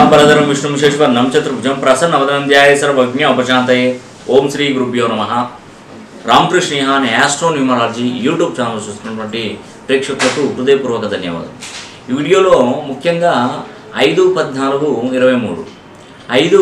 శుక్లాంబరధరం విష్ణు శేశ్వరం చతుర్భుజం ప్రసన్నవదనం ధ్యాయ సర్వజ్ఞ ఉపశాంతయే ఓం శ్రీ గురుభ్యో నమ రామకృష్ణ అనే యాస్ట్రో న్యూమరాలజీ యూట్యూబ్ ఛానల్ చూస్తున్నటువంటి ప్రేక్షకులకు హృదయపూర్వక ధన్యవాదాలు ఈ వీడియోలో ముఖ్యంగా ఐదు పద్నాలుగు ఇరవై మూడు ఐదు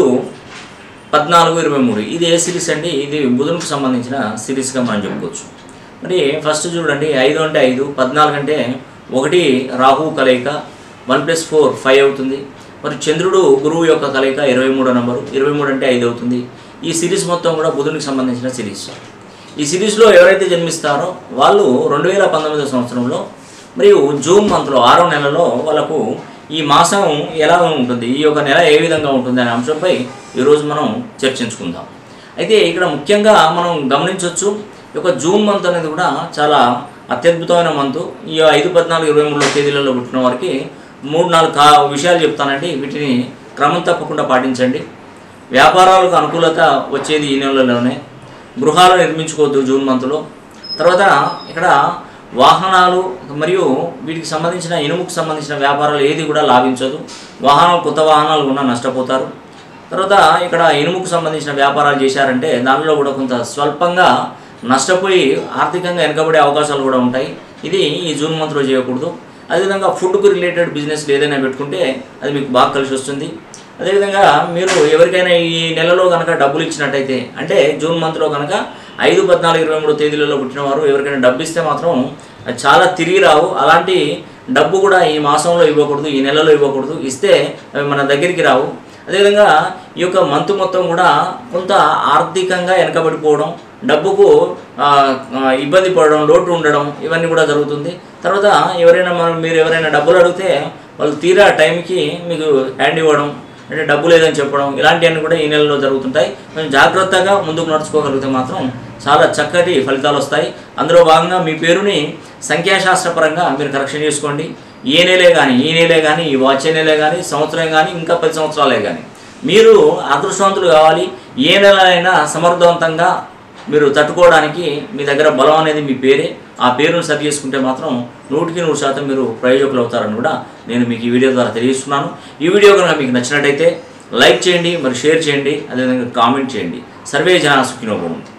పద్నాలుగు ఇరవై మూడు ఇది ఏ సిరీస్ అండి ఇది బుధునికి సంబంధించిన సిరీస్గా మనం చెప్పుకోవచ్చు మరి ఫస్ట్ చూడండి ఐదు అంటే ఐదు పద్నాలుగు అంటే ఒకటి రాహు కలయిక వన్ ప్లస్ ఫోర్ ఫైవ్ అవుతుంది మరి చంద్రుడు గురువు యొక్క కలయిక ఇరవై మూడో నంబరు ఇరవై మూడు అంటే ఐదు అవుతుంది ఈ సిరీస్ మొత్తం కూడా బుధునికి సంబంధించిన సిరీస్ ఈ సిరీస్లో ఎవరైతే జన్మిస్తారో వాళ్ళు రెండు వేల పంతొమ్మిదో సంవత్సరంలో మరియు జూన్ మంత్లో ఆరో నెలలో వాళ్ళకు ఈ మాసం ఎలా ఉంటుంది ఈ యొక్క నెల ఏ విధంగా ఉంటుంది అనే అంశంపై ఈరోజు మనం చర్చించుకుందాం అయితే ఇక్కడ ముఖ్యంగా మనం గమనించవచ్చు ఈ యొక్క జూన్ మంత్ అనేది కూడా చాలా అత్యద్భుతమైన మంత్ ఈ ఐదు పద్నాలుగు ఇరవై మూడు తేదీలలో పుట్టిన వారికి మూడు నాలుగు కా విషయాలు చెప్తానండి వీటిని క్రమం తప్పకుండా పాటించండి వ్యాపారాలకు అనుకూలత వచ్చేది ఈ నెలలోనే గృహాలు నిర్మించుకోవద్దు జూన్ మంత్లో తర్వాత ఇక్కడ వాహనాలు మరియు వీటికి సంబంధించిన ఇనుముకు సంబంధించిన వ్యాపారాలు ఏది కూడా లాభించదు వాహనాలు కొత్త వాహనాలు కూడా నష్టపోతారు తర్వాత ఇక్కడ ఇనుముకు సంబంధించిన వ్యాపారాలు చేశారంటే దానిలో కూడా కొంత స్వల్పంగా నష్టపోయి ఆర్థికంగా వెనకబడే అవకాశాలు కూడా ఉంటాయి ఇది ఈ జూన్ మంత్లో చేయకూడదు అదేవిధంగా ఫుడ్కు రిలేటెడ్ బిజినెస్లు ఏదైనా పెట్టుకుంటే అది మీకు బాగా కలిసి వస్తుంది అదేవిధంగా మీరు ఎవరికైనా ఈ నెలలో కనుక డబ్బులు ఇచ్చినట్టయితే అంటే జూన్ మంత్లో కనుక ఐదు పద్నాలుగు ఇరవై మూడు తేదీలలో పుట్టిన వారు ఎవరికైనా డబ్బు ఇస్తే మాత్రం అది చాలా తిరిగి రావు అలాంటి డబ్బు కూడా ఈ మాసంలో ఇవ్వకూడదు ఈ నెలలో ఇవ్వకూడదు ఇస్తే అవి మన దగ్గరికి రావు అదేవిధంగా ఈ యొక్క మంత్ మొత్తం కూడా కొంత ఆర్థికంగా వెనకబడిపోవడం డబ్బుకు ఆ, ఆ, ఇబ్బంది పడడం లోటు ఉండడం ఇవన్నీ కూడా జరుగుతుంది తర్వాత ఎవరైనా మనం మీరు ఎవరైనా డబ్బులు అడిగితే వాళ్ళు తీరా టైంకి మీకు హ్యాండ్ ఇవ్వడం అంటే డబ్బు లేదని చెప్పడం ఇలాంటివన్నీ కూడా ఈ నెలలో జరుగుతుంటాయి కొంచెం జాగ్రత్తగా ముందుకు నడుచుకోగలిగితే మాత్రం చాలా చక్కటి ఫలితాలు వస్తాయి అందులో భాగంగా మీ పేరుని సంఖ్యాశాస్త్రపరంగా మీరు కరెక్షన్ చేసుకోండి ఏ నెలే కానీ ఈ నెలే కానీ ఈ వచ్చే నెలే కానీ సంవత్సరం కానీ ఇంకా పది సంవత్సరాలే కానీ మీరు అదృష్టవంతులు కావాలి ఏ నెల అయినా సమర్థవంతంగా మీరు తట్టుకోవడానికి మీ దగ్గర బలం అనేది మీ పేరే ఆ పేరును సరి చేసుకుంటే మాత్రం నూటికి నూరు శాతం మీరు ప్రయోజకులు అవుతారని కూడా నేను మీకు ఈ వీడియో ద్వారా తెలియజేస్తున్నాను ఈ వీడియో కనుక మీకు నచ్చినట్టయితే లైక్ చేయండి మరి షేర్ చేయండి అదేవిధంగా కామెంట్ చేయండి సర్వే జన సుఖినోభవంతి